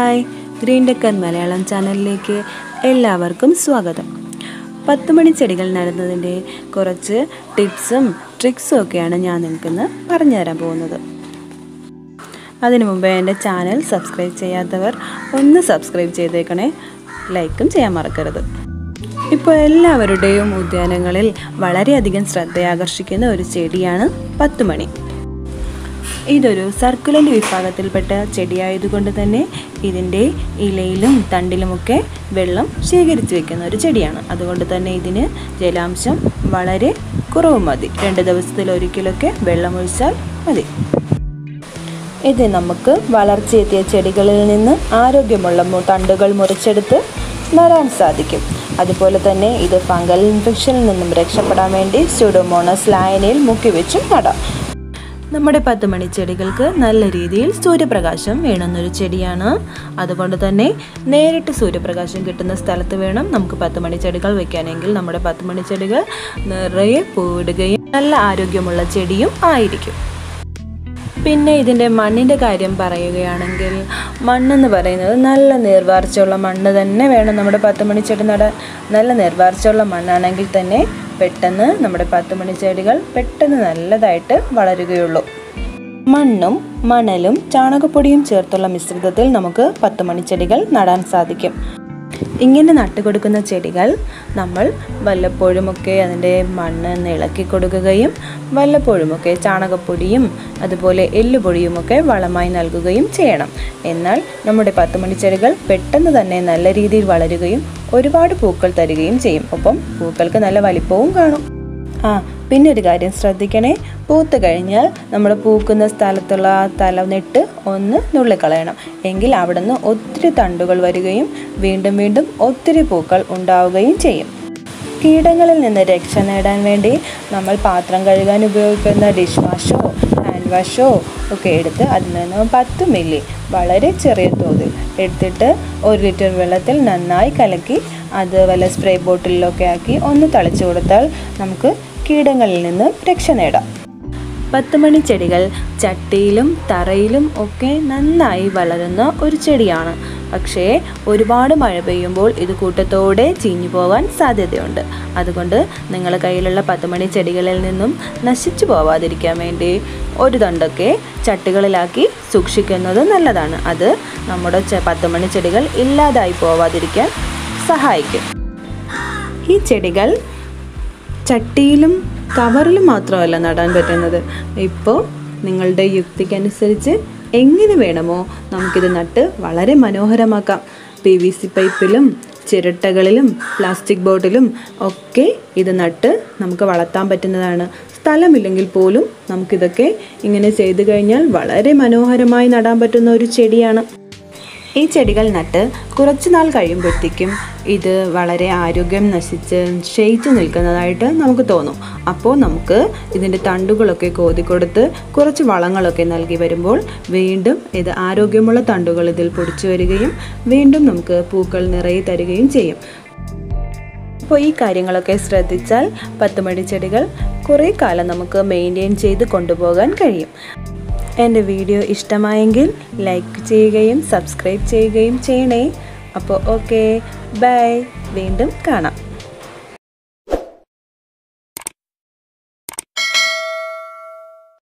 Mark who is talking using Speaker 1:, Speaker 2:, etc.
Speaker 1: hi green decker Malayalam ചാനലിലേക്ക് എല്ലാവർക്കും സ്വാഗതം പത്ത് മണി ചെടികൾ നടുന്നതിൻ്റെ കുറച്ച് ടിപ്സും ട്രിക്സും ഒക്കെയാണ് ഞാൻ നിങ്ങൾക്കിന്ന് പറഞ്ഞുതരാൻ പോകുന്നത് അതിനു മുമ്പ് എൻ്റെ ചാനൽ സബ്സ്ക്രൈബ് ചെയ്യാത്തവർ ഒന്ന് സബ്സ്ക്രൈബ് ചെയ്തേക്കണേ ലൈക്കും ചെയ്യാൻ മറക്കരുത് ഇപ്പോൾ എല്ലാവരുടെയും ഉദ്യാനങ്ങളിൽ വളരെയധികം ശ്രദ്ധയാകർഷിക്കുന്ന ഒരു ചെടിയാണ് പത്തുമണി ഇതൊരു സർക്കുലൻ്റ് വിഭാഗത്തിൽപ്പെട്ട ചെടിയായതുകൊണ്ട് തന്നെ ഇതിൻ്റെ ഇലയിലും തണ്ടിലുമൊക്കെ വെള്ളം ശേഖരിച്ചു വെക്കുന്ന ഒരു ചെടിയാണ് അതുകൊണ്ട് തന്നെ ഇതിന് ജലാംശം വളരെ കുറവ് മതി രണ്ട് ദിവസത്തിൽ ഒരിക്കലൊക്കെ വെള്ളമൊഴിച്ചാൽ മതി ഇത് നമുക്ക് വളർച്ചയെത്തിയ ചെടികളിൽ നിന്ന് ആരോഗ്യമുള്ള മു- തണ്ടുകൾ മുറിച്ചെടുത്ത് നടാൻ സാധിക്കും അതുപോലെ തന്നെ ഇത് ഫംഗൽ ഇൻഫെക്ഷനിൽ നിന്നും രക്ഷപ്പെടാൻ വേണ്ടി സ്യൂഡോമോണസ് ലായനിയിൽ മുക്കി വെച്ചും നടാം നമ്മുടെ പത്ത് മണി ചെടികൾക്ക് നല്ല രീതിയിൽ സൂര്യപ്രകാശം വേണമെന്നൊരു ചെടിയാണ് അതുകൊണ്ട് തന്നെ നേരിട്ട് സൂര്യപ്രകാശം കിട്ടുന്ന സ്ഥലത്ത് വേണം നമുക്ക് പത്ത് മണി ചെടികൾ വെക്കാനെങ്കിൽ നമ്മുടെ പത്ത് മണി ചെടികൾ നിറയെ പൂവിടുകയും നല്ല ആരോഗ്യമുള്ള ചെടിയും ആയിരിക്കും പിന്നെ ഇതിൻ്റെ മണ്ണിൻ്റെ കാര്യം പറയുകയാണെങ്കിൽ മണ്ണെന്ന് പറയുന്നത് നല്ല നീർവാർച്ചയുള്ള മണ്ണ് തന്നെ വേണം നമ്മുടെ പത്ത് മണി ചെടി നടാൻ നല്ല നീർവാർച്ചയുള്ള മണ്ണാണെങ്കിൽ തന്നെ പെട്ടെന്ന് നമ്മുടെ പത്ത് മണി ചെടികൾ പെട്ടെന്ന് നല്ലതായിട്ട് വളരുകയുള്ളൂ മണ്ണും മണലും ചാണകപ്പൊടിയും ചേർത്തുള്ള മിശ്രിതത്തിൽ നമുക്ക് പത്ത് മണി ചെടികൾ നടാൻ സാധിക്കും ഇങ്ങനെ നട്ടുകൊടുക്കുന്ന ചെടികൾ നമ്മൾ വല്ലപ്പോഴുമൊക്കെ അതിൻ്റെ മണ്ണ് ഒന്ന് ഇളക്കി കൊടുക്കുകയും വല്ലപ്പോഴുമൊക്കെ ചാണകപ്പൊടിയും അതുപോലെ എല്ലുപൊടിയുമൊക്കെ വളമായി നൽകുകയും ചെയ്യണം എന്നാൽ നമ്മുടെ പത്ത് മണി ചെടികൾ പെട്ടെന്ന് തന്നെ നല്ല രീതിയിൽ വളരുകയും ഒരുപാട് പൂക്കൾ തരികയും ചെയ്യും ഒപ്പം പൂക്കൾക്ക് നല്ല വലിപ്പവും കാണും ആ പിന്നെ ഒരു കാര്യം ശ്രദ്ധിക്കണേ പൂത്ത് കഴിഞ്ഞാൽ നമ്മൾ പൂക്കുന്ന സ്ഥലത്തുള്ള ആ തല നെട്ട് ഒന്ന് നുള്ളിക്കളയണം എങ്കിൽ അവിടെ നിന്ന് ഒത്തിരി തണ്ടുകൾ വരികയും വീണ്ടും വീണ്ടും ഒത്തിരി പൂക്കൾ ഉണ്ടാവുകയും ചെയ്യും കീടങ്ങളിൽ നിന്ന് രക്ഷ നേടാൻ വേണ്ടി നമ്മൾ പാത്രം കഴുകാൻ ഉപയോഗിക്കുന്ന ഡിഷ് വാഷോ ഹാൻഡ് വാഷോ ഒക്കെ എടുത്ത് അതിൽ നിന്ന് പത്ത് മില്ലി വളരെ ചെറിയ തോതിൽ എടുത്തിട്ട് ഒരു ലിറ്റർ വെള്ളത്തിൽ നന്നായി കലക്കി അത് വല്ല സ്പ്രേ ബോട്ടിലൊക്കെ ആക്കി ഒന്ന് തളിച്ചു കൊടുത്താൽ നമുക്ക് കീടങ്ങളിൽ നിന്ന് രക്ഷ നേടാം പത്ത് മണി ചെടികൾ ചട്ടിയിലും തറയിലും ഒക്കെ നന്നായി വളരുന്ന ഒരു ചെടിയാണ് പക്ഷേ ഒരുപാട് മഴ പെയ്യുമ്പോൾ ഇത് കൂട്ടത്തോടെ ചീഞ്ഞു പോകാൻ സാധ്യതയുണ്ട് അതുകൊണ്ട് നിങ്ങളുടെ കയ്യിലുള്ള പത്ത് മണി ചെടികളിൽ നിന്നും നശിച്ചു പോവാതിരിക്കാൻ വേണ്ടി ഒരു തണ്ടൊക്കെ ചട്ടികളിലാക്കി സൂക്ഷിക്കുന്നത് നല്ലതാണ് അത് നമ്മുടെ ചെ- പത്ത് മണി ചെടികൾ ഇല്ലാതായി പോവാതിരിക്കാൻ സഹായിക്കും ഈ ചെടികൾ ചട്ടിയിലും കവറിലും മാത്രമല്ല നടാൻ പറ്റുന്നത് ഇപ്പോൾ നിങ്ങളുടെ യുക്തിക്കനുസരിച്ച് എങ്ങനെ വേണമോ നമുക്കിത് നട്ട് വളരെ മനോഹരമാക്കാം പി വി സി പൈപ്പിലും ചിരട്ടകളിലും പ്ലാസ്റ്റിക് ബോട്ടിലും ഒക്കെ ഇത് നട്ട് നമുക്ക് വളർത്താൻ പറ്റുന്നതാണ് സ്ഥലമില്ലെങ്കിൽ പോലും നമുക്കിതൊക്കെ ഇങ്ങനെ ചെയ്തു കഴിഞ്ഞാൽ വളരെ മനോഹരമായി നടാൻ പറ്റുന്ന ഒരു ചെടിയാണ് ഈ ചെടികൾ നട്ട് കുറച്ച് നാൾ കഴിയുമ്പോഴത്തേക്കും ഇത് വളരെ ആരോഗ്യം നശിച്ച് ക്ഷയിച്ചു നിൽക്കുന്നതായിട്ട് നമുക്ക് തോന്നും അപ്പോൾ നമുക്ക് ഇതിൻ്റെ തണ്ടുകളൊക്കെ കോതിക്കൊടുത്ത് കുറച്ച് വളങ്ങളൊക്കെ നൽകി വരുമ്പോൾ വീണ്ടും ഇത് ആരോഗ്യമുള്ള തണ്ടുകൾ ഇതിൽ പൊടിച്ചു വരികയും വീണ്ടും നമുക്ക് പൂക്കൾ നിറയെ തരികയും ചെയ്യും അപ്പോൾ ഈ കാര്യങ്ങളൊക്കെ ശ്രദ്ധിച്ചാൽ പത്ത് മണി ചെടികൾ കുറേ കാലം നമുക്ക് മെയിൻറ്റെയിൻ ചെയ്ത് കൊണ്ടുപോകാൻ കഴിയും എൻ്റെ വീഡിയോ ഇഷ്ടമായെങ്കിൽ ലൈക്ക് ചെയ്യുകയും സബ്സ്ക്രൈബ് ചെയ്യുകയും ചെയ്യണേ അപ്പോൾ ഓക്കെ ബൈ വീണ്ടും കാണാം